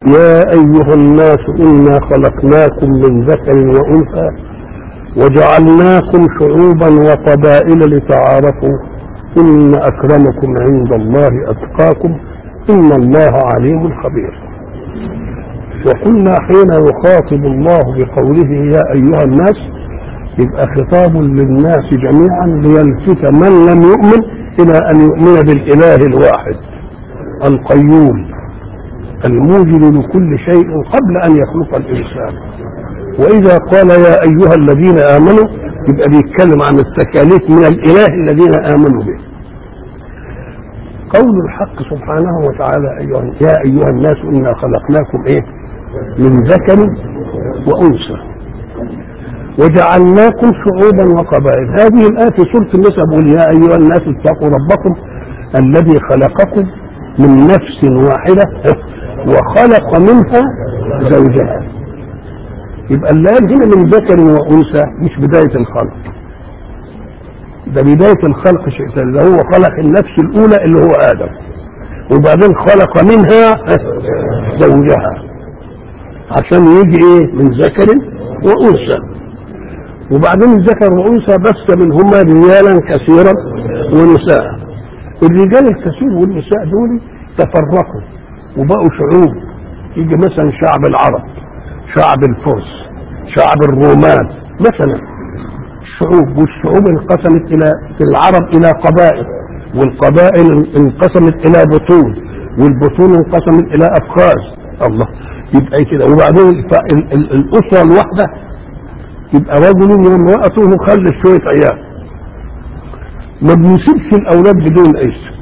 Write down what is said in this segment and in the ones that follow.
يا أيها الناس إنا خلقناكم من ذكر وأنثى وجعلناكم شعوبا وقبائل لتعارفوا إن أكرمكم عند الله أتقاكم إن الله عليم خبير وقلنا حين يخاطب الله بقوله يا أيها الناس يبقى خطاب للناس جميعا ليلفت من لم يؤمن إلى أن يؤمن بالإله الواحد القيوم الموجد لكل شيء قبل أن يخلق الإنسان وإذا قال يا أيها الذين آمنوا يبقى بيتكلم عن التكاليف من الإله الذين آمنوا به قول الحق سبحانه وتعالى أيها يا أيها الناس إنا خلقناكم إيه من ذكر وأنثى وجعلناكم شعوبا وقبائل هذه الآية في سورة النساء بقول يا أيها الناس اتقوا ربكم الذي خلقكم من نفس واحدة وخلق منها زوجها يبقى اللام هنا من ذكر وانثى مش بدايه الخلق ده بدايه الخلق شيء ثاني ده هو خلق النفس الاولى اللي هو ادم وبعدين خلق منها زوجها عشان يجي ايه من ذكر وانثى وبعدين الذكر والانثى بث منهما رجالا كثيرا ونساء الرجال الكثير والنساء دول تفرقوا وبقوا شعوب يجي مثلا شعب العرب شعب الفرس شعب الرومان مثلا الشعوب والشعوب انقسمت الى في العرب الى قبائل والقبائل انقسمت الى بطون والبطون انقسمت الى افخاذ الله يبقى كده وبعدين الاسره الواحده يبقى رجل وامراته خلف شويه عيال ما بنسيبش الاولاد بدون اسم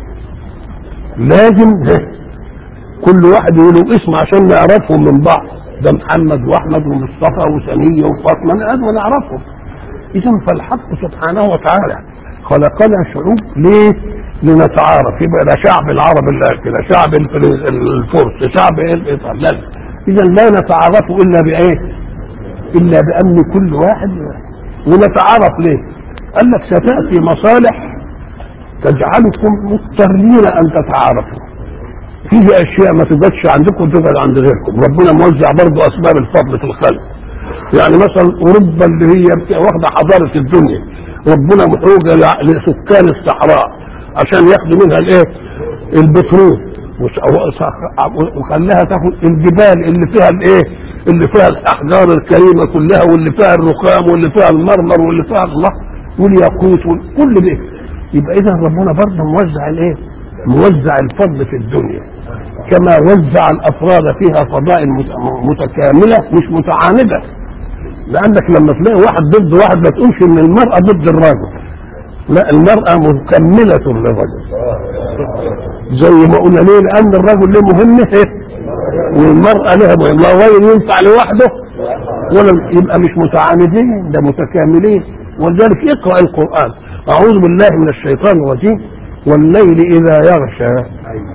لازم كل واحد يقول اسم عشان نعرفهم من بعض ده محمد واحمد ومصطفى وسميه وفاطمه لازم نعرفهم اذا فالحق سبحانه وتعالى خلقنا شعوب ليه؟ لنتعارف يبقى ده شعب العرب اللي كده شعب الفرس شعب الايطال اذا لا نتعارف الا بايه؟ الا بان كل واحد ونتعارف ليه؟ قال لك ستاتي مصالح تجعلكم مضطرين ان تتعارفوا فيه اشياء ما تقعدش عندكم تقعد عند غيركم ربنا موزع برضه اسباب الفضل في الخلق يعني مثلا اوروبا اللي هي واخده حضاره الدنيا ربنا محوجه لسكان الصحراء عشان ياخدوا منها الايه البترول وخلاها تاخد الجبال اللي فيها الايه اللي فيها الاحجار الكريمه كلها واللي فيها الرخام واللي فيها المرمر واللي فيها الله والياقوت كل ده يبقى اذا ربنا برضه موزع الايه موزع الفضل في الدنيا كما وزع الافراد فيها فضائل متكامله مش متعانده لانك لما تلاقي واحد ضد واحد ما تقولش ان المراه ضد الرجل لا المراه مكمله للرجل زي ما قلنا ليه لان الرجل له مهمه والمراه لها مهمه لا رجل ينفع لوحده ولا يبقى مش متعاندين ده متكاملين ولذلك اقرا القران اعوذ بالله من الشيطان الرجيم والليل إذا يغشى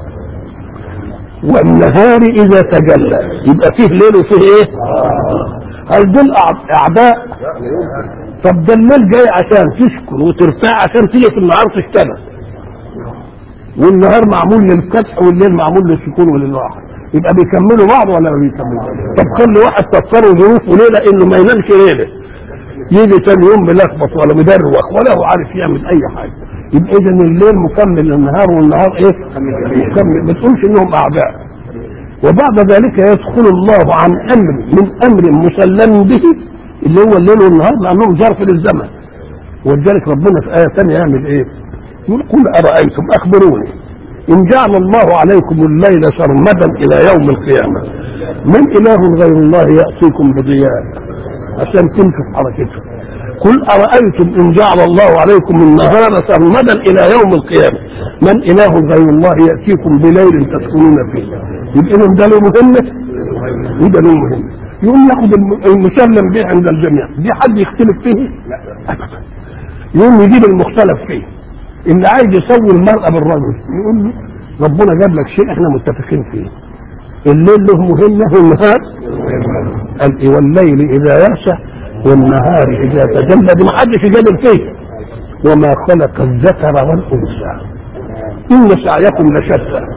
والنهار إذا تجلى يبقى فيه ليل وفيه إيه؟ هل دول أعداء؟ طب ده الليل جاي عشان تسكن وترتاح عشان تيجي في النهار تشتغل والنهار معمول للفتح والليل معمول للسكون وللراحة يبقى بيكملوا بعض ولا ما بيكملوا؟ طب خلي واحد تفكروا ظروفه ليلة إنه ما ينامش ليلة يجي تاني يوم ملخبط ولا مدروخ ولا هو عارف يعمل أي حاجة يبقى اذا الليل مكمل للنهار والنهار ايه مكمل ما تقولش انهم اعداء وبعد ذلك يدخل الله عن امر من امر مسلم به اللي هو الليل والنهار لانهم ظرف للزمن ولذلك ربنا في ايه ثانيه يعمل ايه يقول قل ارايتم اخبروني ان جعل الله عليكم الليل سرمدا الى يوم القيامه من اله غير الله ياتيكم بضياء عشان تمشوا في حركته قل أرأيتم إن جعل الله عليكم النهار سرمدا إلى يوم القيامة من إله غير الله يأتيكم بليل تسكنون فيه يبقى إذا ده له مهمة وده له مهمة يقوم ياخد المسلم به عند الجميع دي حد يختلف فيه؟ لا أبدا يقوم يجيب المختلف فيه اللي عايز يسوي المرأة بالرجل يقول له ربنا جاب لك شيء احنا متفقين فيه الليل له مهمة والنهار قال إيه والليل إذا يغشى والنهار إذا تجلى دي ما حدش يجادل فيه وما خلق الذكر والأنثى إن سعيكم لشتى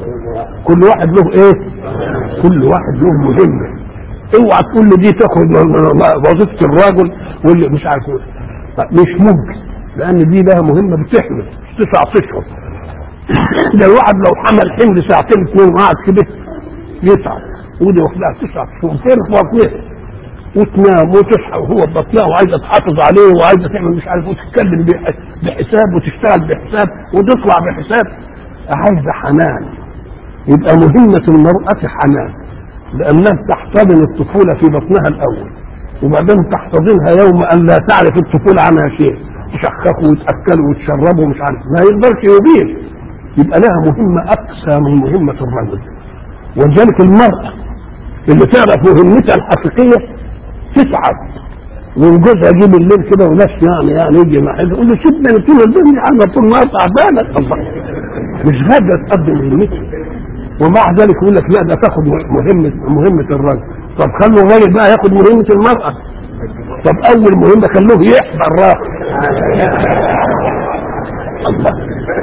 كل واحد له ايه كل واحد له مهمه اوعى تقول لي دي تخرج من من وظيفه الراجل واللي مش عارف إيه. مش ممكن لان دي لها مهمه بتحمل تسع اشهر ده الواحد لو حمل حمل ساعتين اثنين وقعد كده يتعب ودي وحدها تسع اشهر ترفع فيها وتنام وتصحى وهو بطنها وعايزه تحافظ عليه وعايزه تعمل مش عارف وتتكلم بح- بحساب وتشتغل بحساب وتطلع بحساب عايزه حنان يبقى مهمه المراه حنان لانها تحتضن الطفوله في بطنها الاول وبعدين تحتضنها يوم ان لا تعرف الطفوله عنها شيء تشخخوا وتاكلوا وتشربوا ومش عارف ما يقدرش يبين يبقى لها مهمه اقسى من مهمه الرجل ولذلك المراه اللي تعرف مهمتها الحقيقيه تتعب وجوزها يجي بالليل كده وناس يعني يعني يجي مع حد يقول له سيبنا طول الدنيا انا طول النهار تعبانه الله مش قادره تقدم مهمتها ومع ذلك يقول لك لا ده تاخد مهمه مهمه الرجل طب خلوا الراجل بقى ياخد مهمه المراه طب اول مهمه خلوه يحضر راجل الله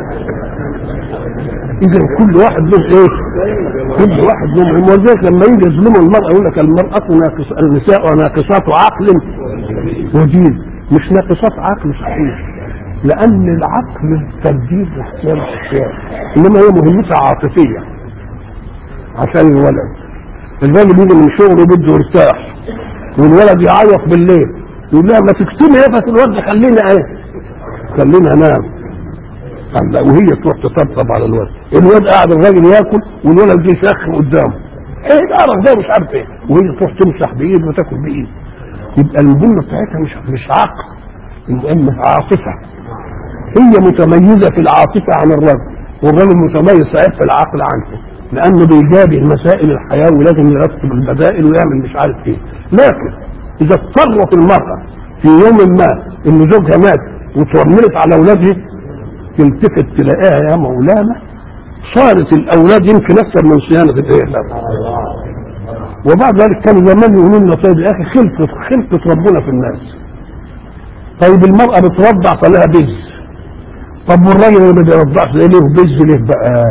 اذا كل واحد له ايه كل واحد له مهم ولذلك لما يجي يظلموا المرأة يقول لك المرأة ناقص النساء ناقصات عقل ودين مش ناقصات عقل صحيح لأن العقل تبديل واختيار الأشياء إنما هي مهمتها عاطفية عشان الولد الراجل يجي من شغله بده يرتاح والولد يعيط بالليل يقول لها ما تكتمي نفس الولد خلينا ايه خلينا انام قال لا وهي تروح تطبطب على الولد الولد قاعد الراجل ياكل والولد جه يسخن قدامه ايه القرف ده مش عارف ايه وهي تروح تمسح بايد وتاكل بايد يبقى المهمه بتاعتها مش مش عقل المهمه عاطفه هي متميزه في العاطفه عن الرجل والرجل متميز صحيح في العقل عنه لانه بيجابه مسائل الحياه ولازم يرتب البدائل ويعمل مش عارف ايه لكن اذا اضطرت المراه في يوم ما ان زوجها مات وترملت على اولادها تلتفت تلاقيها يا مولانا صارت الاولاد يمكن اكثر من صيانه الاهل وبعد ذلك كان زمان يقولوا لنا طيب يا اخي خلقت خلقت ربنا في الناس طيب المراه بترضع فلها بز طب والراجل اللي ما بيرضعش ده ليه بز ليه بقى؟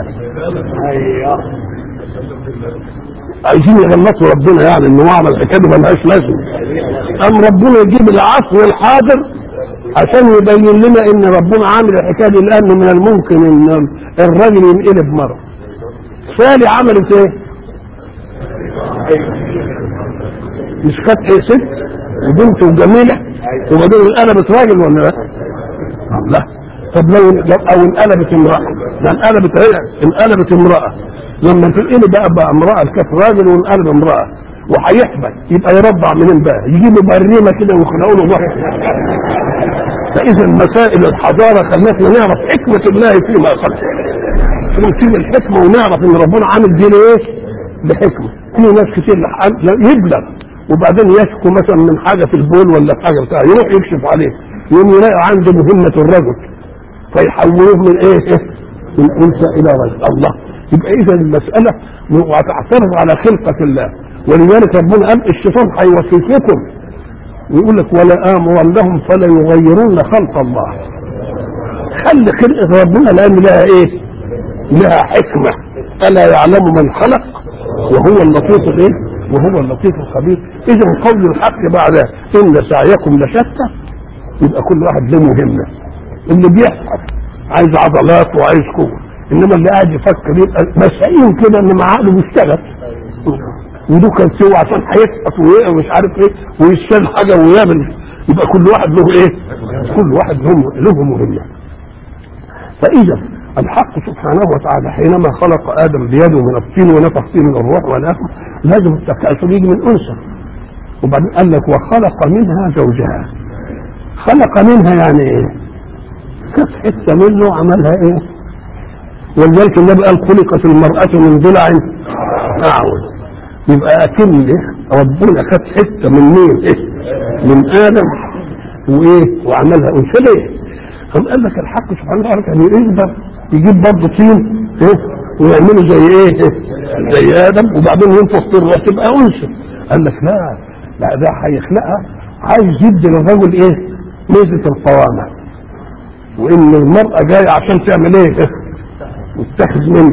عايزين يغلطوا ربنا يعني ان هو عمل حكايه ملهاش لازمه قام ربنا يجيب العصر الحاضر عشان يبين لنا ان ربنا عامل الحكايه دي لان من الممكن ان الراجل ينقلب مره سالي عملت ايه؟ مش كانت ايه ست وبنت وجميله وبعدين انقلبت راجل ولا لا؟ لا طب لو لو او انقلبت امراه ده انقلبت هي انقلبت امراه لما تنقلب بقى بقى امراه كانت راجل وانقلب امراه وهيحبل يبقى يرضع منين بقى؟ يجيبوا بريمه كده ويخلقوا له ضحك فاذا مسائل الحضاره خلتنا نعرف حكمه الله فيما خلق ونسيب الحكمه ونعرف ان ربنا عامل دي ليه؟ بحكمه في ناس كتير لح- يبلغ وبعدين يشكو مثلا من حاجه في البول ولا في حاجه بتاع يروح يكشف عليه يقوم يلاقي عنده مهمه الرجل فيحولوه من ايه؟ من انثى الى رجل الله يبقى اذا المساله وتعترض على خلقه الله ولذلك ربنا قال الشيطان هيوسوسكم ويقول لك ولا امرنهم فلا يغيرن خلق الله خلي خلقه ربنا لان لها ايه؟ لها حكمه الا يعلم من خلق وهو اللطيف الايه؟ وهو اللطيف الخبير اذا قول الحق بعد ان سعيكم لشتى يبقى كل واحد له مهمه اللي بيحفظ عايز عضلات وعايز قوه انما اللي قاعد يفكر يبقى مسائل كده ان مع عقله بيشتغل ودول كان سوى عشان هيسقط ويقع ومش عارف ايه ويشتغل حاجه ويعمل يبقى كل واحد له ايه؟ كل واحد له له مهمه. فاذا الحق سبحانه وتعالى حينما خلق ادم بيده من الطين ونفخ فيه من الروح والاخر لازم التكاثر يجي من انثى. وبعدين قال لك وخلق منها زوجها. خلق منها يعني ايه؟ كانت حته منه عملها ايه؟ ولذلك النبي قال خلقت المرأة من ضلع أعوج يبقى أكن ربنا خد حتة من مين إيه؟ من آدم وإيه وعملها أنثى ليه؟ قام قال لك الحق سبحانه وتعالى كان يقدر يجيب برضه طين إيه؟ ويعمله زي إيه؟ زي آدم وبعدين ينفخ في الروح تبقى أنثى قال لك لا لا ده هيخلقها عايز يدي للرجل إيه؟ ميزة القوامة وإن المرأة جاية عشان تعمل إيه؟ وتتخذ منه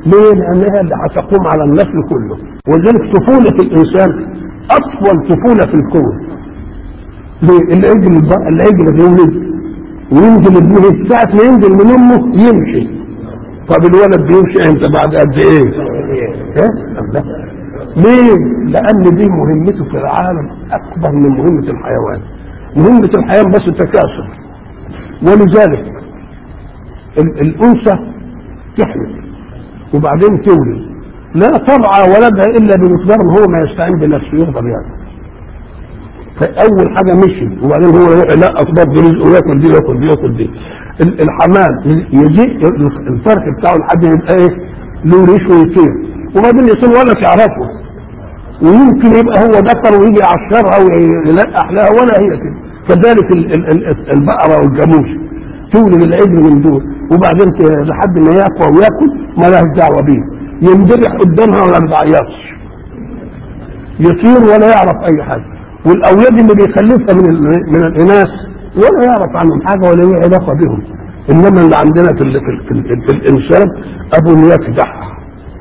ليه؟ لأنها اللي هتقوم على النسل كله ولذلك طفولة الإنسان أطول طفولة في الكون ليه؟ العجل الب- العجل يولد وينزل ابنه ساعة ما ينزل من أمه يمشي طب الولد بيمشي امتى بعد قد ايه؟ ايه؟ الله. ليه؟ لأن دي مهمته في العالم أكبر من مهمة الحيوان. مهمة الحيوان بس التكاثر. ولذلك ال- الأنثى تحمل وبعدين تولد لا ترعى ولدها إلا بمقدار ما هو ما يستعين بنفسه يقدر يعني. فأول حاجة مشي وبعدين هو يروح لا أسباب رزقه وياكل دي وياكل دي وياكل دي. ال- الحمام يجي الفرق بتاعه لحد يبقى ايه؟ له ريش ويطير وبعدين يصير ولد يعرفه ويمكن يبقى هو ذكر ويجي يعشرها ويلقح لها ولا هي كده كذلك ال- ال- ال- البقرة والجاموس تولد العجل من دول وبعدين ت- لحد ما يقوى وياكل ما لهاش دعوة بيه يندبح قدامها ولا ما بيعيطش يطير ولا يعرف اي حاجه والاولاد اللي بيخلفها من ال- من الاناث ولا يعرف عنهم حاجه ولا له علاقه بهم انما اللي عندنا في, ال- في, ال- في, ال- في الانسان ابو يكدح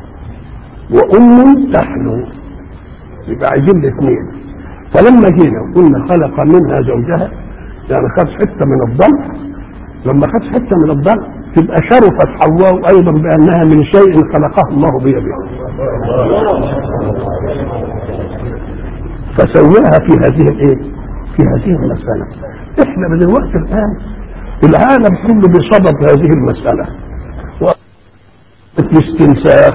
وام تحلو يبقى عايزين الاثنين فلما جينا قلنا خلق منها زوجها يعني خد حته من الضلع لما خد حته من الضلع تبقى شرفت حواء ايضا بانها من شيء خلقه الله بيده فسواها في هذه الايه؟ في هذه المسألة. احنا دلوقتي الآن العالم كله بصدد هذه المسألة. الاستنساخ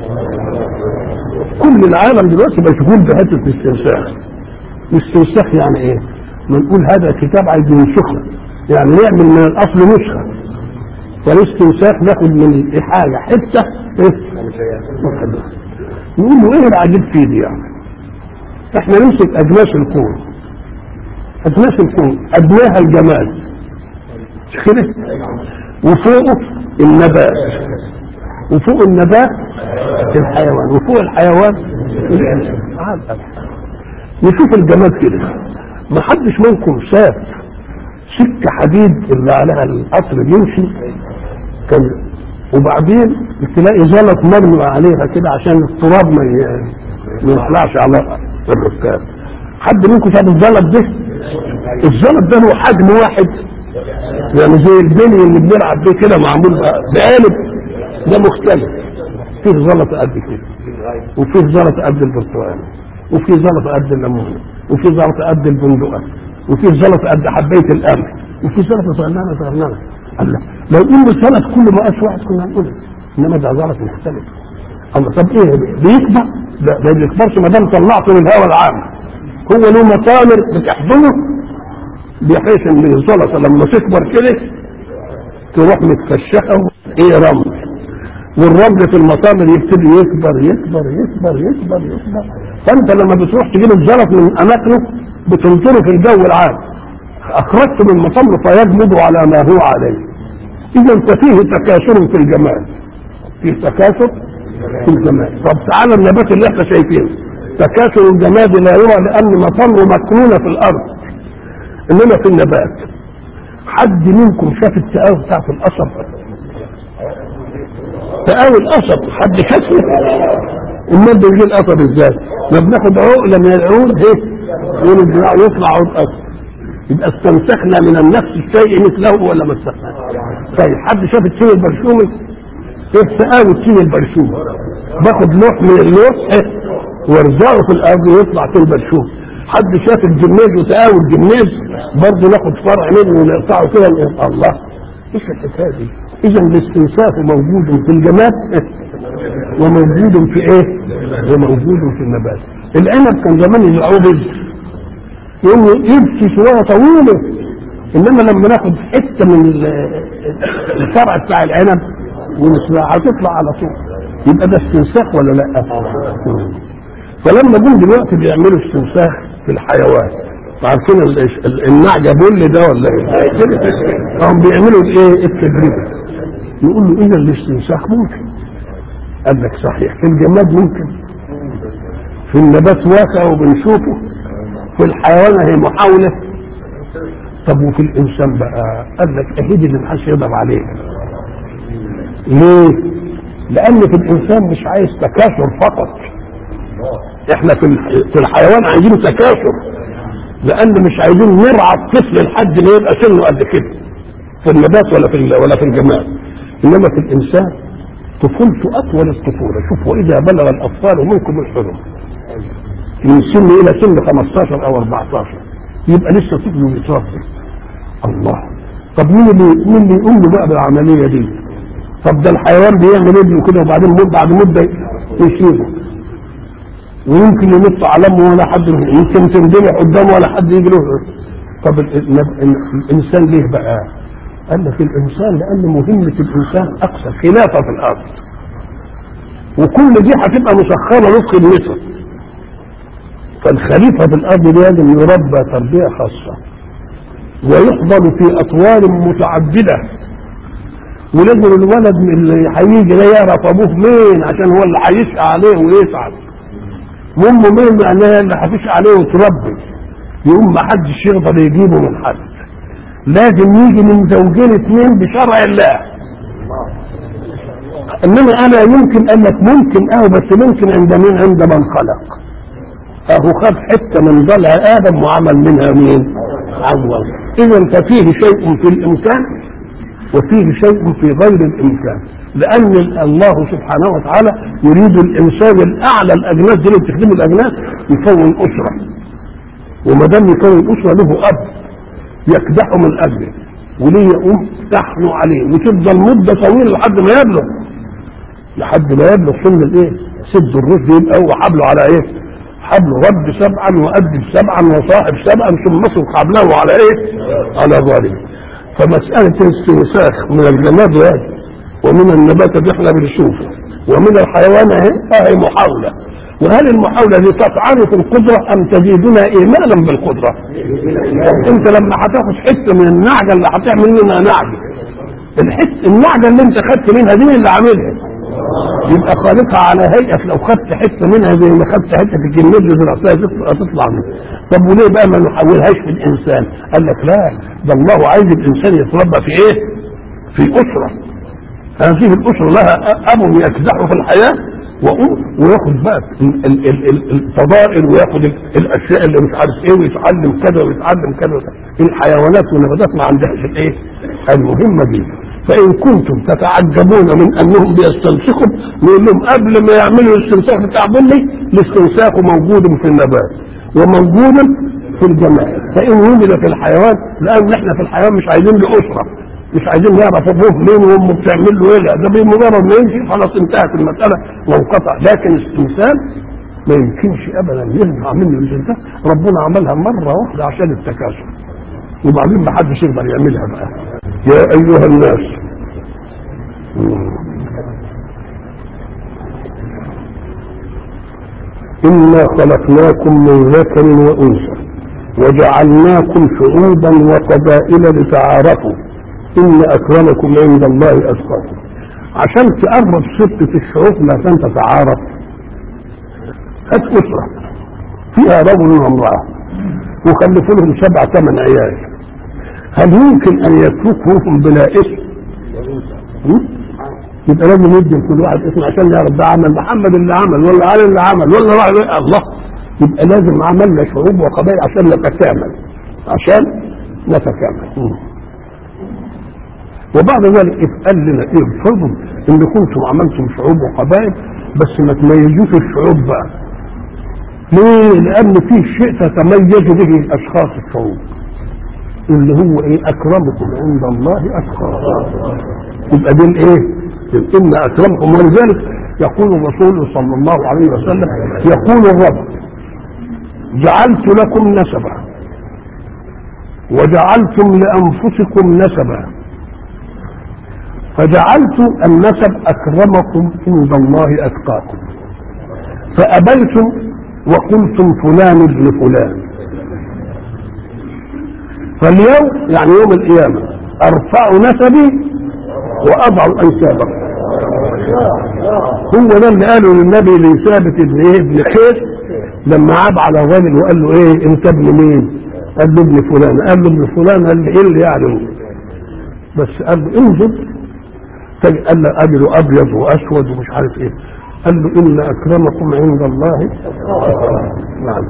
كل العالم دلوقتي مشغول بحته الاستنساخ. الاستنساخ يعني ايه؟ ما نقول هذا كتاب عايز ينسخه يعني نعمل من الاصل نسخه فالاستنساخ ناخد من حاجه حته ايه؟ ونخليها. نقول له ايه العجيب فيه دي يعني؟ احنا نمسك اجناس الكون اجناس الكون ادناها الجمال مش كده وفوقه النبات وفوق النبات الحيوان وفوق الحيوان الانسان تعال أبحث. نشوف الجمال كده ما حدش منكم شاف سكه حديد اللي عليها القطر بيمشي كان وبعدين تلاقي زلط مرمي عليها كده عشان التراب ما ي- ما يطلعش على الركاب حد منكم شاف الزلط ده الزلط ده له حجم واحد يعني زي البني اللي بنلعب بيه كده معمول بقالب ده مختلف فيه زلط قد كده وفيه زلط قد البرتقال وفيه زلط قد الليمون وفيه زلط قد البندقه وفيه زلط قد حبايه القمح وفيه زلط صغننه صغننه الله لو قلنا الزلط كله مقاس واحد كنا هنقول انما ده زلط مختلف الله طب ايه بيكبر لا ما بيكبرش ما دام طلعته من الهواء العام هو له مطامر بتحضنه بحيث ان الزلطه لما تكبر كده تروح متكشفه ايه رمل والرمل في المطامر يبتدي يكبر يكبر يكبر يكبر يكبر فانت لما بتروح تجيب الزلط من اماكنه بتنطره في الجو العام اخرجته من مطامره فيجمد على ما هو عليه اذا ففيه تكاثر في الجمال فيه تكاثر في الجمال طب تعالى النبات اللي احنا شايفينه تكاثر الجماد لا يرى لان مطره مكنونه في الارض انما في النبات حد منكم شاف التقاوي بتاعت القصب تقاوي القصب حد شافه المادة يجي القصب ازاي ما بناخد عقلة من العود ايه ونزرع يطلع عود قصب يبقى استنسخنا من النفس الشيء مثله ولا ما استنسخنا طيب حد شاف التين البرشومي ايه تقاوي التين البرشومي باخد لوح من اللوح ايه وارزعه في الارض ويطلع تين برشومي حد شاف الجماز وتقاوي الجماز برضه ناخد فرع منه ونقطعه كده ونقطع الله ايش الحكايه دي؟ اذا الاستنساخ موجود في الجماد وموجود في ايه؟ وموجود في النبات. العنب كان زمان يزرعوه بذر. يقوم يمشي شويه طويله انما لما ناخد حته من ال- الفرع بتاع العنب ونسرعها تطلع على طول. يبقى ده استنساخ ولا لا؟ فلما جم دلوقتي بيعملوا استنساخ في الحيوان عارفين ال- ال- النعجه بول ده ولا ايه؟ كده هم بيعملوا الايه؟ التجربه نقول له اذا الاستنساخ ممكن قال لك صحيح في الجماد ممكن في النبات واقع وبنشوفه في الحيوان هي محاوله طب وفي الانسان بقى قال لك اهيد اللي محدش يقدر عليه ليه؟ لان في الانسان مش عايز تكاثر فقط احنا في الح- في الحيوان عايزين تكاثر لان مش عايزين نرعى الطفل لحد ما يبقى سنه قد كده في النبات ولا في ال- ولا في الجماد انما في الانسان طفولته اطول الطفوله شوف واذا بلغ الاطفال منكم الحلم من سن الى سن 15 او 14 يبقى لسه طفل بيتربي الله طب مين اللي مين اللي يقوم له بقى بالعمليه دي طب ده الحيوان بيعمل ابنه كده وبعدين مد بعد مده يسيبه ويمكن ينط على امه ولا حد يمكن تندمع قدامه ولا حد يجي له طب ال- ال- ال- الانسان ليه بقى؟ قال لك الانسان لان مهمه الانسان اقصى خلافه في الارض وكل دي هتبقى مسخره له خدمته فالخليفه في الارض لازم يربى تربيه خاصه ويحضر في اطوار متعدده ولازم الولد من اللي هيجي ده يعرف ابوه مين عشان هو اللي هيسعى عليه ويسعد وامه مين معناها اللي هتسعى عليه وتربي يقوم ما حدش يقدر يجيبه من حد لازم يجي من زوجين اثنين بشرع الله انما انا يمكن قال لك ممكن اه بس ممكن عند مين عند من خلق اهو خد حته من ضلع ادم وعمل منها مين عوض اذا ففيه شيء في الامكان وفيه شيء في غير الامكان لان الله سبحانه وتعالى يريد الانسان الاعلى الاجناس دي اللي بتخدمه الاجناس يكون اسره وما دام يكون اسره له اب يكدحه من اجله وليه يقوم تحنو عليه وتفضل مده طويله لحد ما يبلغ لحد ما يبلغ سن الايه؟ سد الرشد يبقى هو حبله على ايه؟ حبله رد سبعا وأدب سبعا وصاحب سبعا ثم اسلك حبله على ايه؟ على ظالم فمسألة الاستنساخ من الجماد هذه ومن النبات اللي احنا بنشوفه ومن الحيوان اهي اهي محاولة وهل المحاولة دي تطعن في القدرة أم تزيدنا إيمانا بالقدرة؟ أنت لما هتاخد حتة من النعجة اللي هتعمل منها نعجة الحس النعجة اللي أنت خدت منها دي مين اللي عاملها؟ يبقى خالقها على هيئة لو خدت حتة منها زي ما خدت حتة في الجنود اللي زرعتها تطلع تطلع منها طب وليه بقى ما نحولهاش في الإنسان؟ قال لك لا ده الله عايز الإنسان يتربى في إيه؟ في أسرة هذه الأسرة لها أب يكدحه في الحياة وأم وياخد بقى ال- ال- ال- ال- الفضائل وياخد ال- الأشياء اللي مش عارف إيه ويتعلم كذا ويتعلم كذا وكذا. الحيوانات والنباتات ما عندهاش الإيه؟ المهمة دي فإن كنتم تتعجبون من أنهم بيستنسخوا نقول لهم قبل ما يعملوا الاستنساخ بتاع بني الاستنساخ موجود في النبات وموجود في الجماد فإن وجد في الحيوان لأن احنا في الحيوان مش عايزين له أسرة مش عايزين نعرف ابوه مين وامه بتعمل له ايه لا ده بمجرد ما يمشي خلاص انتهت المساله وانقطع لكن الانسان ما يمكنش ابدا ينفع منه الاستنساخ ربنا عملها مره واحده عشان التكاثر وبعدين ما حدش يقدر يعملها بقى يا ايها الناس إنا خلقناكم من ذكر وأنثى وجعلناكم شعوبا وقبائل لتعارفوا إن أكرمكم عند الله أتقاكم عشان تقرب ستة الشعوب عشان تتعارف هات أسرة فيها رجل وامرأة وخلفوا لهم سبع ثمان عيال هل يمكن أن يتركوهم بلا اسم؟ م? يبقى لازم يدي لكل واحد اسم عشان يعرف ده عمل محمد اللي عمل ولا علي اللي عمل ولا واحد الله يبقى لازم عملنا شعوب وقبائل عشان نتكامل عشان نتكامل م. وبعد ذلك اتقال لنا ايه افرضوا ان كنتم عملتم شعوب وقبائل بس ما تميزوش الشعوب بقى ليه؟ لان في شيء تتميز به اشخاص الشعوب اللي هو ايه اكرمكم عند الله اتقاكم يبقى دي الايه؟ ان اكرمكم ولذلك يقول الرسول صلى الله عليه وسلم يقول الرب جعلت لكم نسبا وجعلتم لانفسكم نسبا فجعلت النسب اكرمكم عند الله اتقاكم فابيتم وقلتم فلان ابن فلان فاليوم يعني يوم القيامه ارفع نسبي واضع انسابكم هو ده اللي قاله للنبي لثابت ابن ايه ابن خير لما عاب على الراجل وقال له ايه انت ابن مين؟ قال له ابن فلان قال له ابن فلان قال له ايه اللي يعني بس قال له انظر تج- قال له اجله ابيض واسود ومش عارف ايه قال له ان اكرمكم عند الله نعم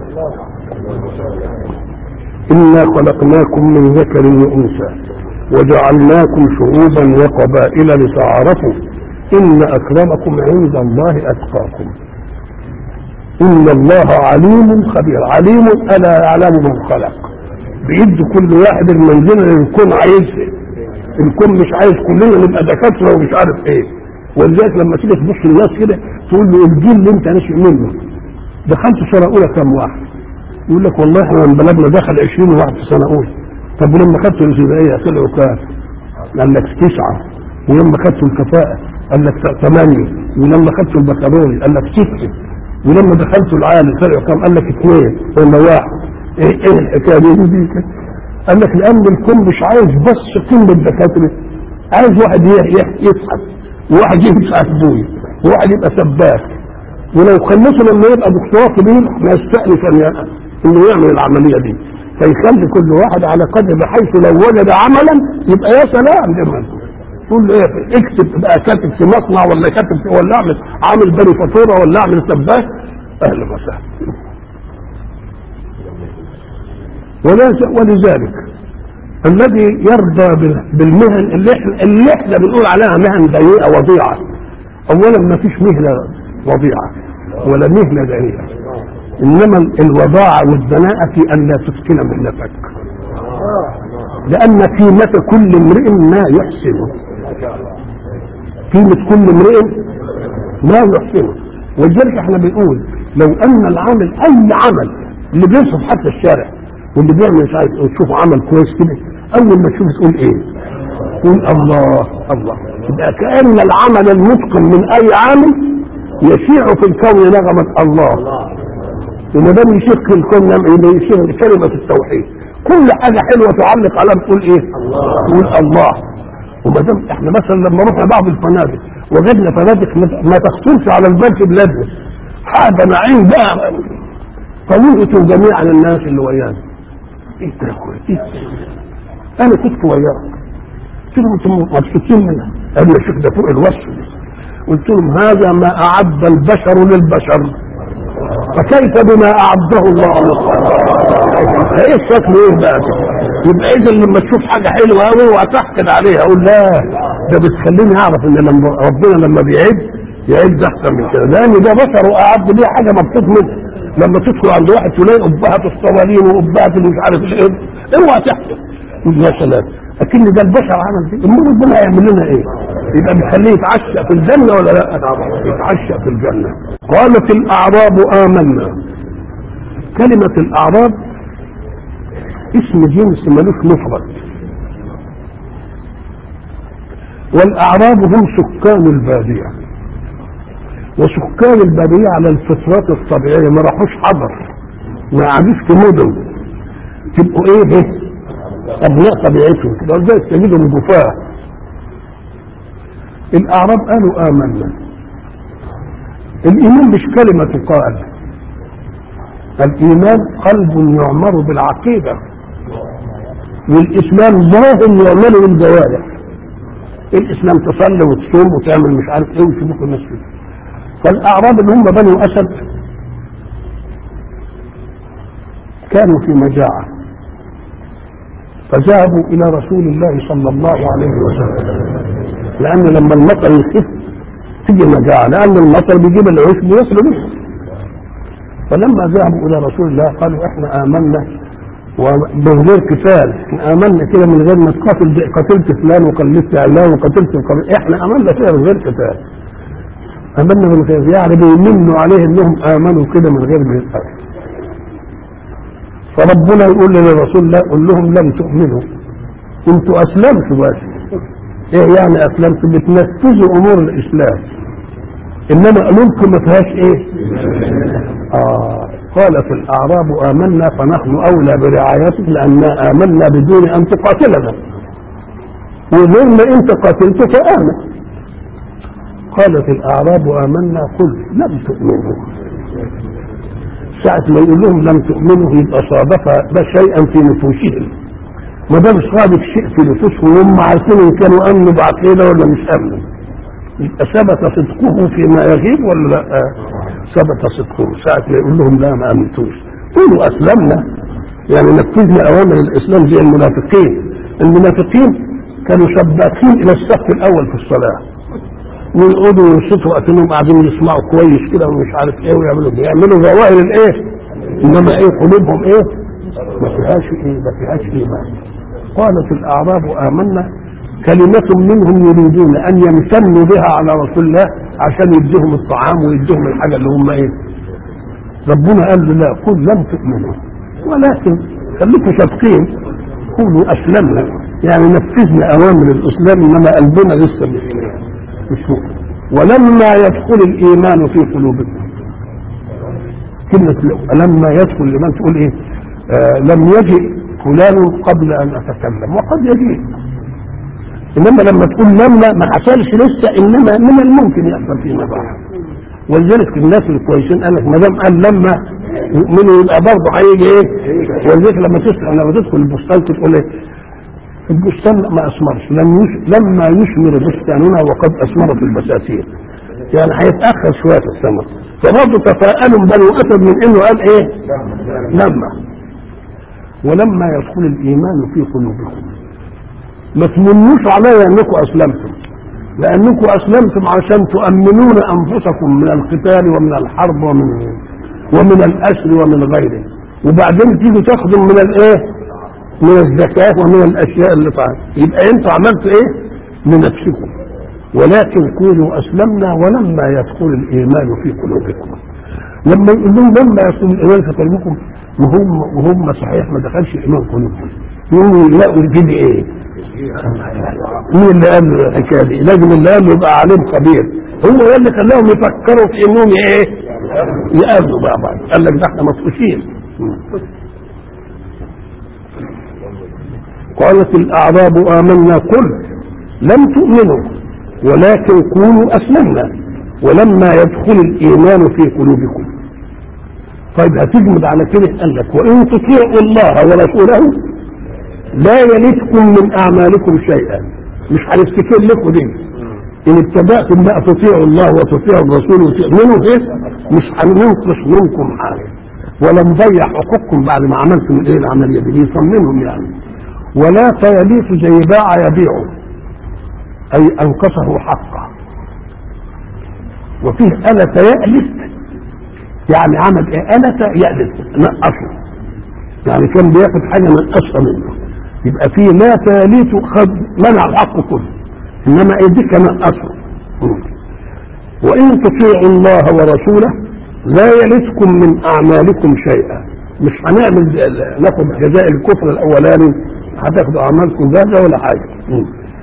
انا خلقناكم من ذكر وانثى وجعلناكم شعوبا وقبائل لتعارفوا ان اكرمكم عند الله اتقاكم ان الله عليم خبير عليم الا يعلم من خلق بيد كل واحد المنزله اللي الكون عايزها الكون مش عايز كلنا نبقى دكاتره ومش عارف ايه ولذلك لما تيجي تبص للناس كده تقول له الجيل اللي انت ناشئ منه دخلت سنه اولى كام واحد يقول لك والله احنا من بلدنا دخل 20 واحد في سنه اولى طب ولما خدتوا الابتدائيه طلعوا كام؟ قال لك تسعه ولما خدتوا الكفاءه قال لك ثمانيه ولما خدتوا البكالوري قال لك سته ولما دخلتوا العالي طلعوا كام؟ قال لك اثنين ولا واحد ايه ايه الحكايه دي دي كده؟ قال لك لان الكل مش عايز بس قمه دكاتره عايز واحد ي- ي- يسحب وواحد يمسح ابوي وواحد يبقى سباك ولو خلصه لما يبقى دكتور كبير ما يستأنف ان ي- انه يعمل العمليه دي فيخلي كل واحد على قدر بحيث لو وجد عملا يبقى يا سلام لمن تقول له ايه اكتب بقى كاتب في مصنع ولا كاتب في ولا اعمل عامل بني فاتوره ولا اعمل سباك اهلا وسهلا ولا- ولذلك الذي يرضى بال- بالمهن اللي احنا اللي احنا بنقول عليها مهن ضيقه وضيعه اولا ما فيش مهنه وضيعه ولا مهنه ضيقه انما ال- الوضاعه والدناءه في ان لا تتقن مهنتك لان قيمه كل امرئ ما يحسنه قيمه كل امرئ ما يحسنه ولذلك احنا بنقول لو ان العامل اي عمل اللي بينصف حتى الشارع واللي بيعمل مش عارف إيه، وتشوف عمل كويس كده اول ما تشوف تقول ايه؟ تقول الله الله يبقى كان العمل المتقن من اي عامل يشيع في الكون نغمه الله وما دام يشيع في الكون يبقى يشيع كلمه التوحيد كل حاجه حلوه تعلق عليها بتقول ايه؟ تقول الله وما دام احنا مثلا لما رحنا بعض الفنادق وجدنا فنادق ما- ما تخطرش على البال في بلادنا حاجه نعيم بقى فوجئتوا جميعا الناس اللي ويانا ايه ده يا اخويا ايه ده؟ انا كنت وياك قلت لهم انتم مبسوطين منها قالوا يا شيخ ده فوق الوصف قلت لهم هذا ما اعد البشر للبشر فكيف بما اعده الله للخلق ايه الشكل ايه بقى كده؟ يبقى اذا لما تشوف حاجه حلوه قوي وهتحقد عليها اقول لا ده بتخليني اعرف ان لما ربنا لما بيعد يعد احسن من كده لان ده بشر واعد ليه حاجه مبسوط منها لما تدخل عند واحد تلاقي ابهات الصوارين وابهات اللي مش عارف ايه اوعى تحسب تقول يا سلام لكن ده البشر عمل كده امال ربنا هيعمل لنا ايه؟ يبقى بيخليه يتعشى في الجنه ولا لا؟ يتعشى في الجنه قالت الاعراب امنا كلمه الاعراب اسم جنس ملوش مفرد والاعراب هم سكان الباديه وسكان الباديه على الفطرات الطبيعيه ما راحوش حضر ما قعدوش في مدن تبقوا ايه ايه ابناء طبيعتهم كده ولذلك تجدهم جفاه الاعراب قالوا امنا الايمان مش كلمه تقال الايمان قلب يعمر بالعقيده والاسلام ظاهر يعمل بالجوارح الاسلام تصلي وتصوم وتعمل مش عارف ايه ويسيبوك الناس كده فالاعراب اللي هم بنو اسد كانوا في مجاعه فذهبوا الى رسول الله صلى الله عليه وسلم لان لما المطر يخف تيجي مجاعه لان المطر بيجيب العيش بيصل به فلما ذهبوا الى رسول الله قالوا احنا امنا ومن غير قتال احنا امنا كده من غير ما تقاتل قتلت فلان وقلت علان وقتلت القبيل احنا امنا كده من غير قتال امنا من غير يعني بيمنوا عليه انهم امنوا كده من غير ما يتقاتلوا فربنا يقول للرسول الله قل لهم لم تؤمنوا انتوا اسلمتوا بس ايه يعني اسلمتوا بتنفذوا امور الاسلام انما قلوبكم ما فيهاش ايه آه قالت الاعراب امنا فنحن اولى برعايتك لاننا امنا بدون ان تقاتلنا وغير ما انت قاتلت فامن قالت الاعراب امنا قل لم تؤمنوا ساعة ما يقول لهم لم تؤمنوا يبقى صادف ده شيئا في نفوسهم ما دام صادف شيء في نفوسهم هم عارفين ان كانوا امنوا بعقيده ولا مش امنوا يبقى ثبت صدقه فيما يغيب ولا لا؟ ثبت صدقه ساعة ما يقول لهم لا ما امنتوش قولوا اسلمنا يعني نفذنا اوامر الاسلام زي المنافقين المنافقين كانوا سباقين الى الصف الاول في الصلاه ويقعدوا ينصتوا اكنهم قاعدين يسمعوا كويس كده ومش عارف ايه ويعملوا بيعملوا ظواهر الايه انما ايه قلوبهم ايه ما فيهاش ايه ما فيهاش ايمان قالت الاعراب امنا كلمة منهم يريدون ان يمتنوا بها على رسول الله عشان يديهم الطعام ويديهم الحاجة اللي هم ايه ربنا قال له لا قل لم تؤمنوا ولكن خليكم صادقين قولوا اسلمنا يعني نفذنا اوامر الاسلام انما قلبنا لسه مش مش مؤمن ولما يدخل الايمان في قلوبكم كلمة لما يدخل الايمان تقول ايه آه لم يجئ فلان قبل ان اتكلم وقد يجيء انما لما تقول لما ما حصلش لسه انما من الممكن يحصل فيما بعد ولذلك الناس الكويسين قال لك ما دام قال لما يؤمنوا يبقى برضه هيجي ايه ولذلك لما تسال لما تدخل البستان تقول ايه البستان ما اثمرش لم يش... لما يثمر بستاننا وقد اثمرت البساتين يعني هيتاخر شويه في الثمر فبرضه تفاءلوا بنو اسد من انه قال ايه لما ولما يدخل الايمان في قلوبكم ما تمنوش علي انكم اسلمتم لانكم اسلمتم عشان تؤمنون انفسكم من القتال ومن الحرب ومن ومن الاسر ومن غيره وبعدين تيجوا تاخذوا من الايه من الزكاه ومن الاشياء اللي فعل يبقى انتوا عملتوا ايه لنفسكم ولكن كونوا اسلمنا ولما يدخل الايمان في قلوبكم لما يقول لهم لما يدخل الايمان في قلوبكم وهم وهم صحيح ما دخلش ايمان قلوبهم يقولوا يلاقوا دي ايه مين اللي قال له الحكايه دي؟ لازم اللي قال له يبقى عليم خبير هو ده اللي خلاهم يفكروا في انهم ايه؟ يقابلوا بقى بعض قال لك ده احنا مفقوسين قالت الاعراب امنا قل لم تؤمنوا ولكن كونوا اسلمنا ولما يدخل الايمان في قلوبكم طيب هتجمد على كده قال لك وان تطيعوا الله ورسوله لا يلدكم من اعمالكم شيئا مش هنفتكر لكم دي ان ابتداتم بقى تطيعوا الله وتطيعوا الرسول وتؤمنوا به مش هننقص منكم حاجه ولا نضيع حقوقكم بعد ما عملتم الايه العمليه دي بيصممهم يعني ولا فيليق زي باع يبيعه اي انقصه حقه وفيه ألة يألف يعني عمل ايه ألة يألف نقصه يعني كان بياخد حاجة نقصها منه يبقى فيه لا ثالث خد منع الحق كله انما ايديك نقصه وان تطيعوا الله ورسوله لا يلدكم من اعمالكم شيئا مش هنعمل ناخد جزاء الكفر الاولاني هتاخدوا اعمالكم ده ولا حاجه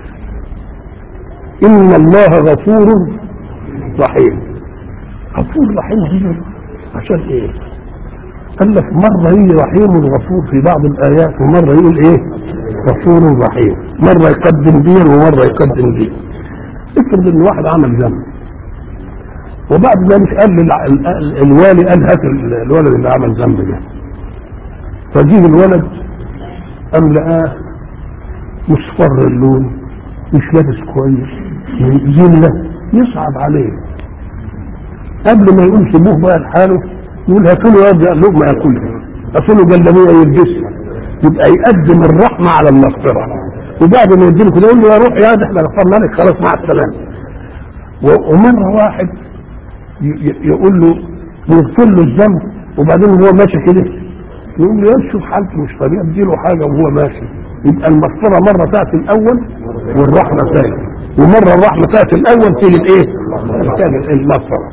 ان الله غفور رحيم غفور رحيم دي عشان ايه قال لك مرة يجي رحيم غفور في بعض الآيات ومرة يقول إيه غفور رحيم مرة يقدم دين ومرة يقدم دين افرض إن واحد عمل ذنب وبعد ذلك قال الوالي قال هات الولد اللي عمل ذنب ده فجيه الولد قام لقاه مصفر اللون مش لابس كويس جلة يصعب عليه قبل ما يقول سيبوه بقى لحاله يقول هاتوا له يرجع لقمه ياكلها هاتوا له جلابيه يلبسها يبقى يقدم الرحمه على المغفره وبعد ما يديله كده يقول له يا روح يا ده احنا غفرنا لك خلاص مع السلامه ومره واحد يقول له يغفر له الذنب وبعدين هو ماشي كده يقول له يا شوف حالته مش طبيعي اديله حاجه وهو ماشي يبقى المغفره مره تاتي الاول والرحمه ثاني ومره الرحمه تاتي الاول تيجي الايه؟ تيجي المغفره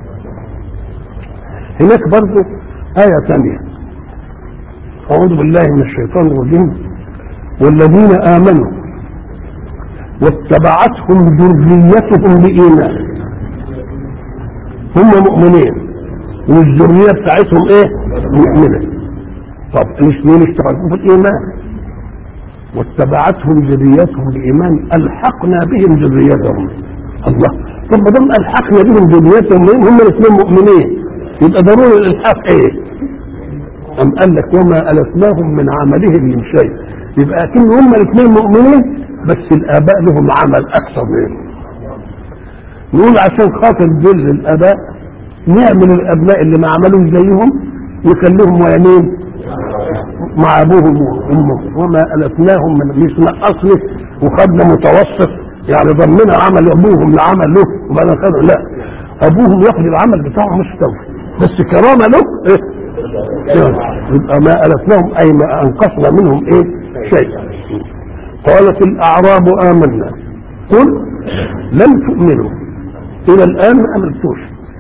هناك برضه آية ثانية أعوذ بالله من الشيطان الرجيم والذين آمنوا واتبعتهم ذريتهم بإيمان هم مؤمنين والذرية بتاعتهم إيه؟ مؤمنة طب الاثنين اشتركوا في الإيمان واتبعتهم ذريتهم بإيمان ألحقنا بهم ذريتهم الله طب ما دام ألحقنا بهم ذريتهم هم الاثنين مؤمنين يبقى ضروري الالحاق ايه ام قال لك وما الفناهم من عملهم من شيء يبقى اكن هم الاثنين مؤمنين بس الاباء لهم عمل اكثر منهم نقول عشان خاطر بر الاباء نعمل الابناء اللي ما عملوش زيهم نخليهم ويمين مع ابوهم وامهم وما الفناهم من مش نقصني وخدنا متوسط يعني ضمنا عمل ابوهم لعمل له وبعدين خدوا لا ابوهم ياخد العمل بتاعه مستوفي بس كرامه له ايه يبقى ما الفناهم اي ما انقصنا منهم ايه شيئا قالت الاعراب امنا قل لم تؤمنوا الى الان ما امنتوش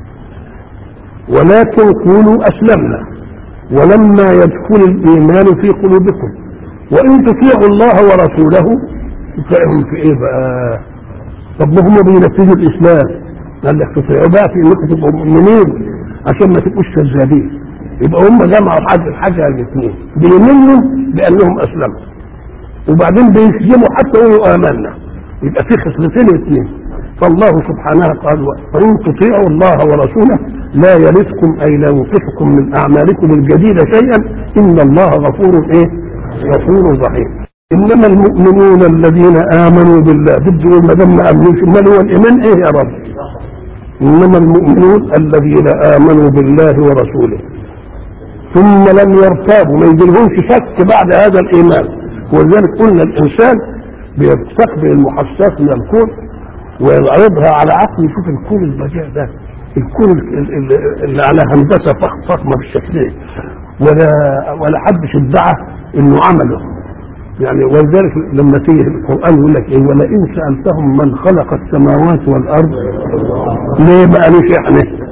ولكن قولوا اسلمنا ولما يدخل الايمان في قلوبكم وان تطيعوا الله ورسوله تطيعهم في ايه بقى طب ما هم بينفذوا الاسلام قال لك تطيعوا بقى في انكم تبقوا مؤمنين عشان ما تبقوش كذابين يبقى هم جمعوا حاجه حاجه الاثنين بيمنوا بانهم اسلموا وبعدين بيسلموا حتى يقولوا امنا يبقى في خصلتين اثنين فالله سبحانه قال وان تطيعوا الله ورسوله لا يلدكم اي لا ينقصكم من اعمالكم الجديده شيئا ان الله غفور ايه؟ غفور رحيم انما المؤمنون الذين امنوا بالله بدوا ما دام ما امنوش امال هو الايمان ايه يا رب؟ انما المؤمنون الذين امنوا بالله ورسوله ثم لم يرتابوا ما يجيلهمش شك بعد هذا الايمان ولذلك قلنا الانسان بيستقبل المحسسات من الكون ويعرضها على عقله يشوف الكون البديع ده الكون اللي على هندسه فخمه بالشكلين ولا ولا حدش ادعى انه عمله يعني ولذلك لما تيجي القران يقول لك ايه ولئن سالتهم من خلق السماوات والارض ليه ما قالوش احنا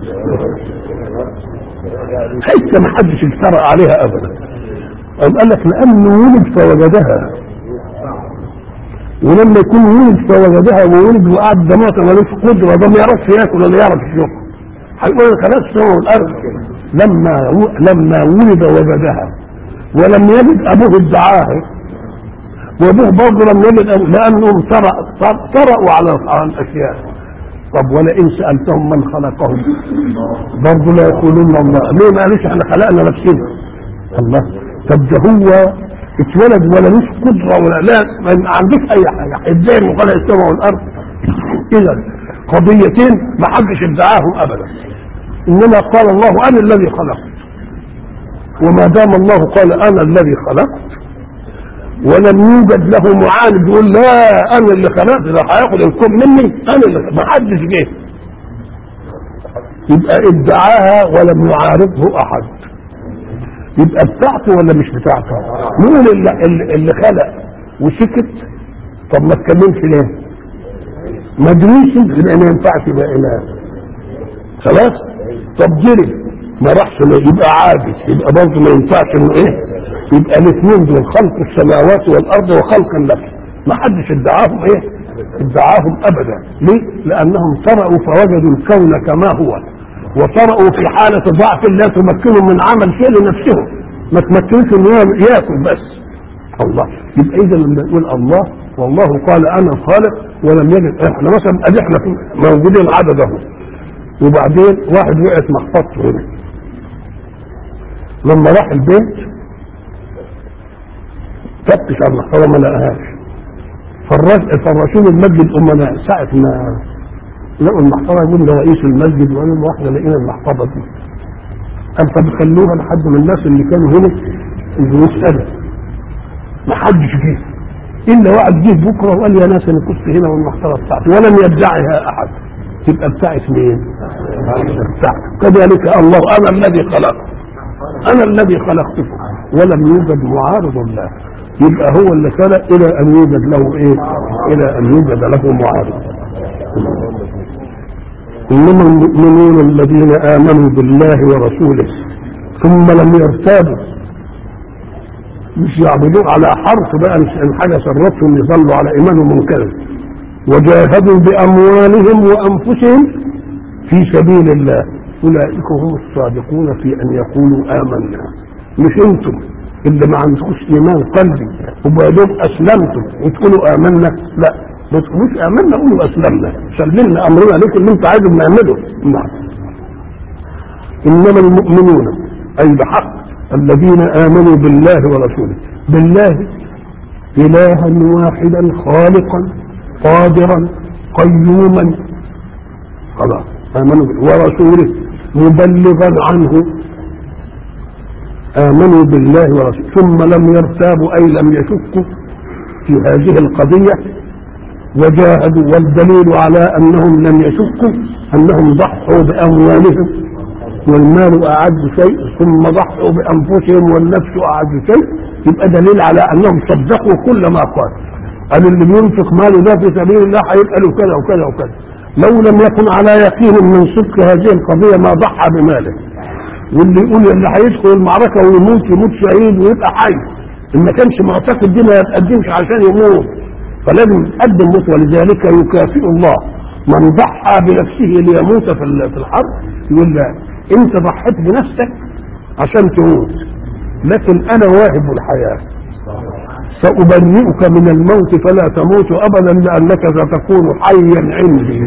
حتى ما حدش اجترأ عليها ابدا أم قال لك لانه ولد فوجدها ولما يكون ولد فوجدها وولد وقعد دماغه ملوش قدره ده ما يعرفش ياكل ولا يعرف يشوف هيقول خلاص السماء والارض لما لما ولد وجدها ولم يجد ابوه ادعاها وابوه برضه لم يجد لانهم طرأوا على الاشياء طب ولئن سالتهم من خلقهم برضه لا يقولون الله ليه ما قالوش احنا خلقنا نفسنا الله طب ده هو اتولد ولا لوش قدره ولا لا ما عندوش اي حاجه ازاي انه خلق السماء والارض اذا قضيتين ما حدش ادعاهم ابدا انما قال الله انا الذي خلقت وما دام الله قال انا الذي خلقت ولم يوجد له معاند يقول لا انا اللي خلقت ده هياخد الكون مني انا اللي ما حدش جه يبقى ادعاها ولم يعارضه احد يبقى بتاعته ولا مش بتاعته مين اللي, اللي خلق وسكت طب ما اتكلمش ليه مدروس يبقى ما ينفعش يبقى اله خلاص طب جري ما راحش يبقى عاجز يبقى برضه ما ينفعش انه ايه يبقى الاثنين دول خلق السماوات والارض وخلق النفس ما حدش ادعاهم ايه ادعاهم ابدا ليه لانهم طرأوا فوجدوا الكون كما هو وطرأوا في حالة ضعف لا تمكنهم من عمل شيء لنفسهم ما تمكنش انه ياكل بس الله يبقى اذا لما نقول الله والله قال انا خالق ولم يجد احنا مثلا ادي احنا موجودين عدد اهو وبعدين واحد وقعت محفظته هنا لما راح البيت فتش على المحفظه ما لقاهاش فرشوا له المسجد الامناء ساعه ما لقوا المحفظه يقول لرئيس المسجد وقالوا له احنا لقينا المحفظه دي قال طب خلوها لحد من الناس اللي كانوا هنا اللي يسالوا ما حدش جه الا واحد جه بكره وقال يا ناس انا كنت هنا والمحفظه بتاعتي ولم يدعها احد تبقى بتاعت مين؟ بتاعتك كذلك الله انا الذي خلقت انا الذي خلقتكم ولم يوجد معارض له يبقى هو اللي خلق الى ان يوجد له ايه؟ الى ان يوجد له معارض انما المؤمنون الذين امنوا بالله ورسوله ثم لم يرتابوا مش يعبدون على حرف بقى ان حاجه سرتهم يصلوا على ايمانهم منكر وجاهدوا باموالهم وانفسهم في سبيل الله اولئك هم الصادقون في ان يقولوا امنا مش انتم اللي ما عندكوش ايمان قلبي وبعدين اسلمتم وتقولوا امنا لا ما تقولوش امنا قولوا اسلمنا سلمنا امرنا لكم اللي انت عايزه بنعمله نعم انما المؤمنون اي بحق الذين امنوا بالله ورسوله بالله الها واحدا خالقا قادرا قيوما خلاص آمنوا به ورسوله مبلغا عنه آمنوا بالله ورسوله ثم لم يرتابوا أي لم يشكوا في هذه القضية وجاهدوا والدليل على أنهم لم يشكوا أنهم ضحوا بأموالهم والمال أعز شيء ثم ضحوا بأنفسهم والنفس أعز شيء يبقى دليل على أنهم صدقوا كل ما قال قال اللي بينفق ماله ده في سبيل الله هيبقى له كذا وكذا وكذا لو لم يكن على يقين من صدق هذه القضية ما ضحى بماله واللي يقول اللي هيدخل المعركة ويموت يموت شهيد ويبقى حي إن ما كانش معتقد دي ما يتقدمش عشان يموت فلازم يقدم موت ولذلك يكافئ الله من ضحى بنفسه ليموت في ال- في الحرب يقول لا انت ضحيت بنفسك عشان تموت لكن انا واهب الحياه سأبرئك من الموت فلا تموت أبدا لأنك ستكون حيا عندي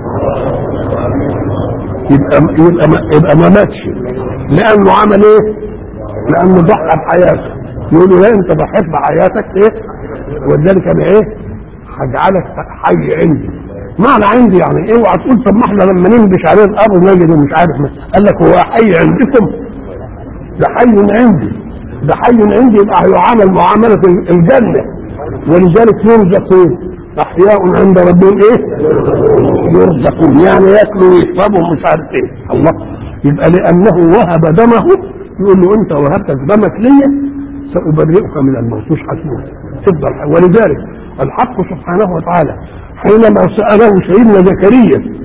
يبقى يبقى ما, يبقى ما ماتش لأنه عمل إيه؟ لأنه ضحى بحياته يقول له لا أنت ضحيت بحياتك إيه؟ ولذلك أنا إيه؟ هجعلك حي عندي معنى عندي يعني إيه اوعى تقول طب ما احنا لما ننبش عليه الأرض نجد مش عارف ما. قال لك هو حي عندكم ده حي عندي ده حي عندي يبقى هيعامل معاملة الجنة ولذلك يرزقون أحياء عند ربهم إيه؟ يرزقون يعني ياكلوا ويشربوا ومش عارف إيه الله يبقى لأنه وهب دمه يقول له أنت وهبت دمك ليا سأبرئك من الموت مش هتموت تفضل حي. ولذلك الحق سبحانه وتعالى حينما سأله سيدنا زكريا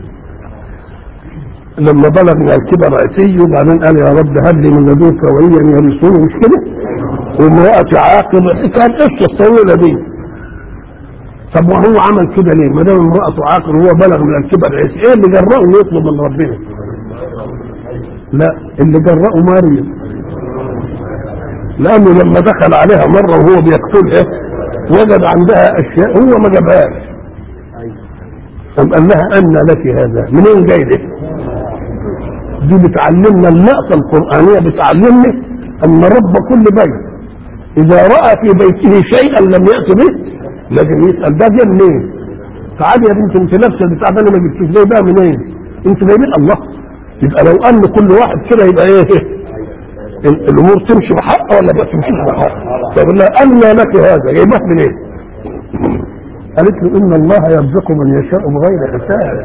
لما بلغ من الكبر عتي وبعدين قال يا رب هب لي من لدنك وليا يرثني مش كده؟ وامرأتي عاقل كانت قصة طويلة دي طب وهو عمل كده ليه؟ ما دام امرأته عاقل وهو بلغ من الكبر عتي ايه اللي جرأه انه يطلب من ربنا؟ لا اللي جرأه مريم لأنه لما دخل عليها مرة وهو بيقتلها وجد عندها أشياء هو ما جابهاش طب قال لها أن لك هذا منين جاي ده؟ دي بتعلمنا اللقطة القرآنية بتعلمنا أن رب كل بيت إذا رأى في بيته شيئا لم يأت به لازم يسأل ده جه منين؟ تعالي يا بنت انت لابسه البتاع ده انا ما جبتوش جاي بقى منين؟ انت جايبين الله يبقى لو ان كل واحد كده يبقى ايه؟ ال- الامور تمشي بحق ولا ما تمشيش بحق؟ فقال لها ان لك هذا جايبها منين؟ قالت له ان الله يرزق من يشاء بغير حساب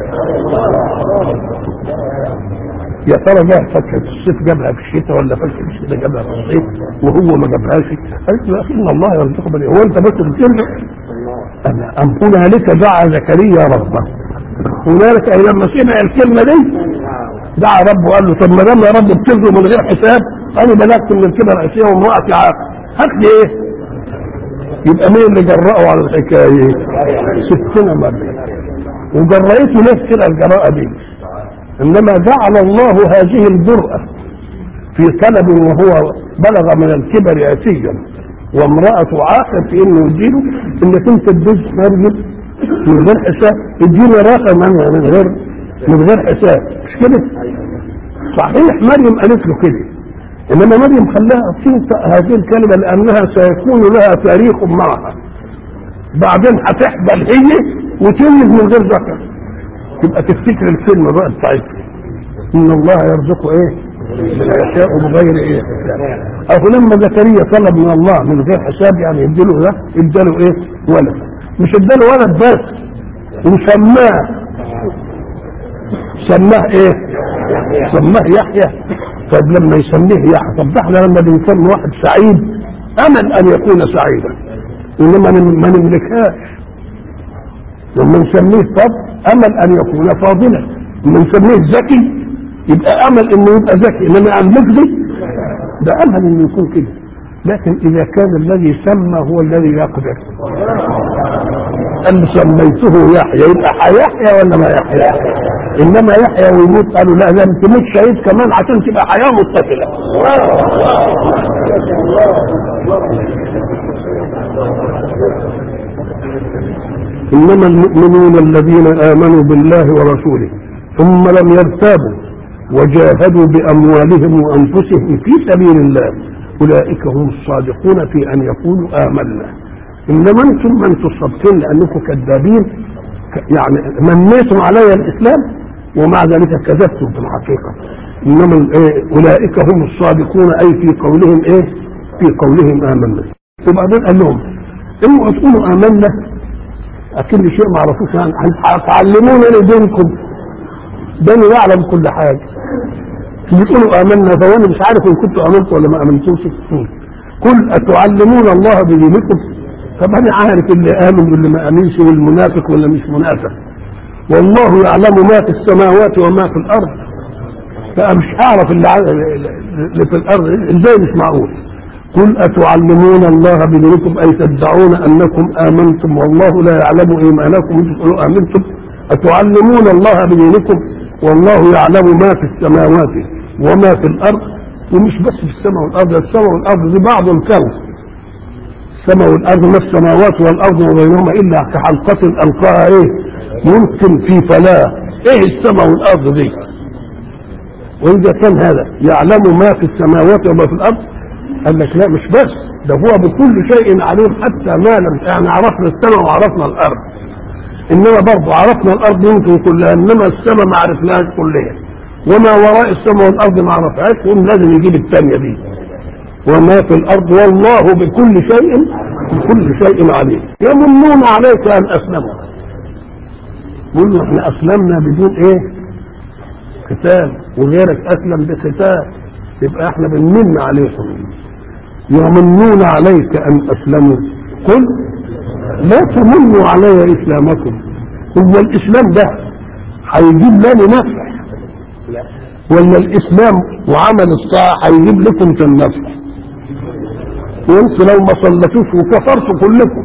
يا ترى جاب فاكهه الصيف جابها في الشتاء ولا فاكهه الشتاء جابها في الصيف وهو ما جابهاش قالت له يا اخي ان الله يرزق من هو انت بس بترزق أنا أم هنالك دعا زكريا ربه هنالك أي لما سمع الكلمة دي دعا ربه وقال له طب ما دام يا رب بترزق من غير حساب أنا بلغت من الكبر عشية وامرأتي عاقل هات لي إيه؟ يبقى مين اللي جرأه على الحكاية؟ ستنا مريم وجرأته ناس كده الجراءة دي إنما جعل الله هذه الجرأة في طلب وهو بلغ من الكبر عتيا وامرأة عاقل في انه يديله انك انت تدوس مريم من غير حساب اديني راقة من من غير من غير حساب مش كده؟ صحيح مريم قالت له كده انما مريم خلاها تنطق هذه الكلمة لانها سيكون لها تاريخ معها بعدين هتحبل هي وتولد من غير ذكر تبقى تفتكر الكلمة بقى بتاعتها ان الله يرزقه ايه؟ يشاء بغير ايه حساب او لما زكريا طلب من الله من غير حساب يعني يديله ده اداله ايه ولد مش اداله ولد بس وسماه سماه ايه سماه يحيى طب لما يسميه يحيى طب ده احنا لما بنسمي واحد سعيد امل ان يكون سعيدا انما ما نملكهاش لما نسميه طب امل ان يكون فاضلا لما نسميه ذكي يبقى امل انه يبقى ذكي انما املك دي ده امل انه يكون كده لكن اذا كان الذي سمى هو الذي يقدر قال سميته يحيى يبقى هيحيى ولا ما يحيى انما يحيى ويموت قالوا لا لازم تموت شهيد كمان عشان تبقى حياه متصله انما المؤمنون الذين امنوا بالله ورسوله ثم لم يرتابوا وجاهدوا باموالهم وانفسهم في سبيل الله اولئك هم الصادقون في ان يقولوا امنا انما انتم من تصدقون لانكم كذابين يعني منيتم علي الاسلام ومع ذلك كذبتم في الحقيقة إنما إيه أولئك هم الصادقون أي في قولهم إيه في قولهم آمنا وبعدين قال لهم اوعوا تقولوا آمنا أكن شيء ما عرفوش يعني هتعلمونا دينكم ده أنا يعلم كل حاجة بتقولوا آمنا فأنا مش عارف إن كنتوا آمنتوا ولا ما آمنتوش قل أتعلمون الله بدينكم طب أنا عارف اللي آمن واللي ما آمنش والمنافق واللي مش منافق والله يعلم ما في السماوات وما في الارض فمش اعرف اللي, اللي في الارض ازاي مش معقول قل اتعلمون الله بدينكم اي تدعون انكم امنتم والله لا يعلم ايمانكم انتم تقولوا امنتم اتعلمون الله بدينكم والله يعلم ما في السماوات وما في الارض ومش بس في السماء والارض السماء والارض دي بعض الكون السماء والارض ما السماوات والارض وبينهما الا كحلقه القاها ايه ممكن في فلاة ايه السماء والارض دي واذا كان هذا يعلم ما في السماوات وما في الارض قال لك لا مش بس ده هو بكل شيء عليم حتى ما لم يعني عرفنا السماء وعرفنا الارض انما برضه عرفنا الارض يمكن كلها انما السماء ما عرفناهاش كلها وما وراء السماء والارض ما عرفهاش وهم لازم يجيب الثانيه دي وما في الارض والله بكل شيء بكل شيء عليم يمنون عليك ان اسلموا يقول له احنا اسلمنا بدون ايه قتال وغيرك اسلم بقتال يبقى احنا بنمن عليكم يمنون عليك ان اسلموا قل لا تمنوا علي اسلامكم هو الاسلام ده هيجيب لنا نفع ولا الاسلام وعمل الطاعه هيجيب لكم في النفع وانتوا لو ما صلتوش وكفرتوا كلكم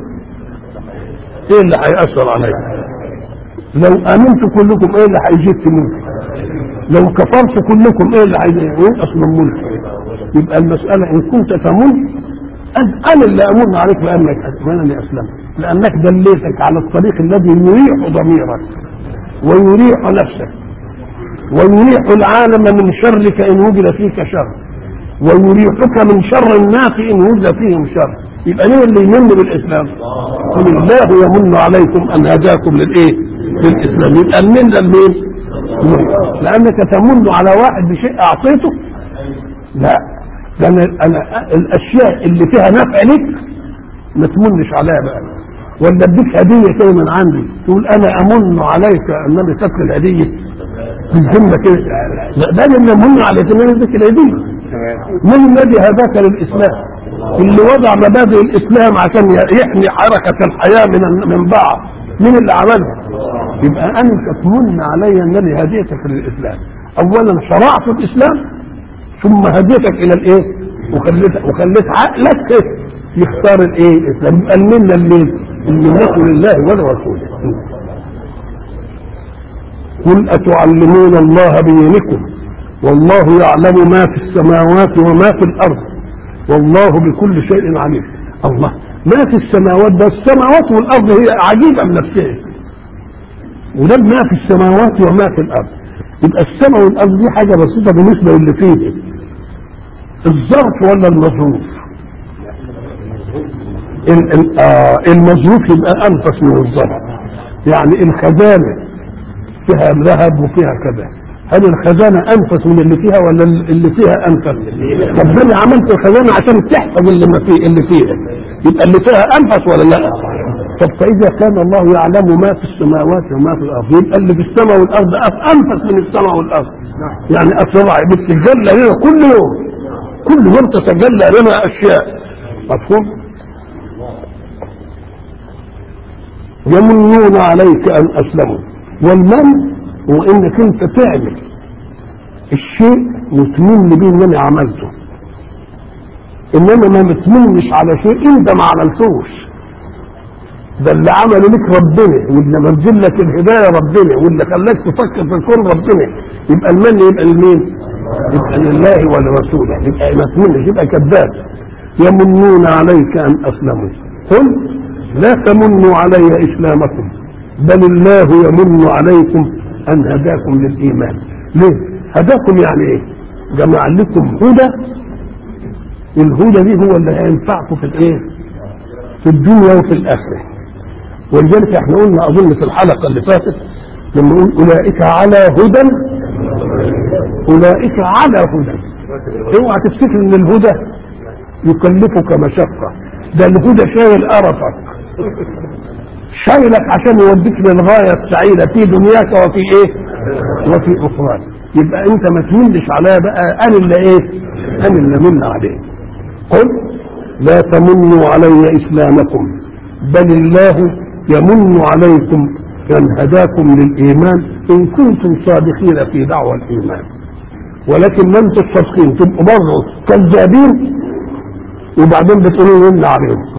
ايه اللي هيأثر عليكم لو امنتوا كلكم ايه اللي هيجيب تموت لو كفرتوا كلكم ايه اللي هينقص من ملك يبقى المسألة ان كنت تمن انا اللي امن عليك بانك انني اسلمت لانك دليتك على الطريق الذي يريح ضميرك ويريح نفسك ويريح العالم من شرك ان وجد فيك شر ويريحك من شر الناس ان وجد فيهم شر يبقى مين اللي يمن بالاسلام؟ قل الله يمن عليكم ان هداكم للايه؟ للاسلام يبقى المن ده لمين؟ لانك تمن على واحد بشيء اعطيته لا ده انا انا الاشياء اللي فيها نفع لك ما تمنش عليها بقى ولا اديك هديه كده من عندي تقول انا امن عليك انني خدت الهديه بالذمه كده لا ده اللي امن عليك ان انا اديك الهديه من الذي هداك للاسلام اللي وضع مبادئ الاسلام عشان يحمي حركه الحياه من من بعض مين اللي عملها يبقى انت تمن علي انني هديتك للاسلام اولا شرعت الاسلام ثم هديتك الى الايه وخليت وخليت عقلك يختار الايه الاسلام يبقى المنه لمين المنه لله ولرسوله قل اتعلمون الله بدينكم والله يعلم ما في السماوات وما في الارض والله بكل شيء عليم الله ما في السماوات ده السماوات والارض هي عجيبه من نفسها وده ما في السماوات وما في الارض يبقى السماء والارض دي حاجه بسيطه بالنسبه للي فيه الظرف ولا المظروف آه المظروف يبقى انفس من الظرف يعني الخزانه فيها ذهب وفيها كذا هل الخزانه انفس من اللي فيها ولا اللي فيها انفس طب انا عملت الخزانه عشان تحفظ اللي ما فيه اللي فيها يبقى اللي فيها انفس ولا لا طب فاذا كان الله يعلم ما في السماوات وما في الارض يبقى اللي في السماء والارض انفس من السماء والارض يعني اسرع بتتجلى لنا كل يوم كل يوم تتجلى لنا اشياء مفهوم يمنون عليك ان اسلموا والمن هو انك انت تعمل الشيء وتمن بيه ان انا عملته انما ما بتمنش على شيء انت ما عملتوش ده اللي عمله لك ربنا واللي منزل لك الهدايه ربنا واللي خلاك تفكر في الكون ربنا يبقى المن يبقى لمين؟ يبقى لله ولرسوله يبقى ما تمنش يبقى كذاب يمنون عليك ان اسلموا قل لا تمنوا علي اسلامكم بل الله يمن عليكم ان هداكم للايمان ليه؟ هداكم يعني ايه؟ جمع لكم هدى الهدى دي هو اللي هينفعكم في الايه؟ في الدنيا وفي الاخره ولذلك احنا قلنا اظن في الحلقه اللي فاتت لما يقول اولئك على هدى اولئك على هدى اوعى تفتكر ان الهدى يكلفك مشقه ده الهدى شايل قرفك شايلك عشان يوديك للغايه السعيده في دنياك وفي ايه؟ وفي اخراك يبقى انت ما تمنش عليا بقى انا اللي ايه؟ انا اللي من عليه قل لا تمنوا علي اسلامكم بل الله يمن عليكم ان هداكم للايمان ان كنتم صادقين في دعوى الايمان ولكن ما انتم صادقين تبقوا برضه كذابين وبعدين بتقولوا يمن عليهم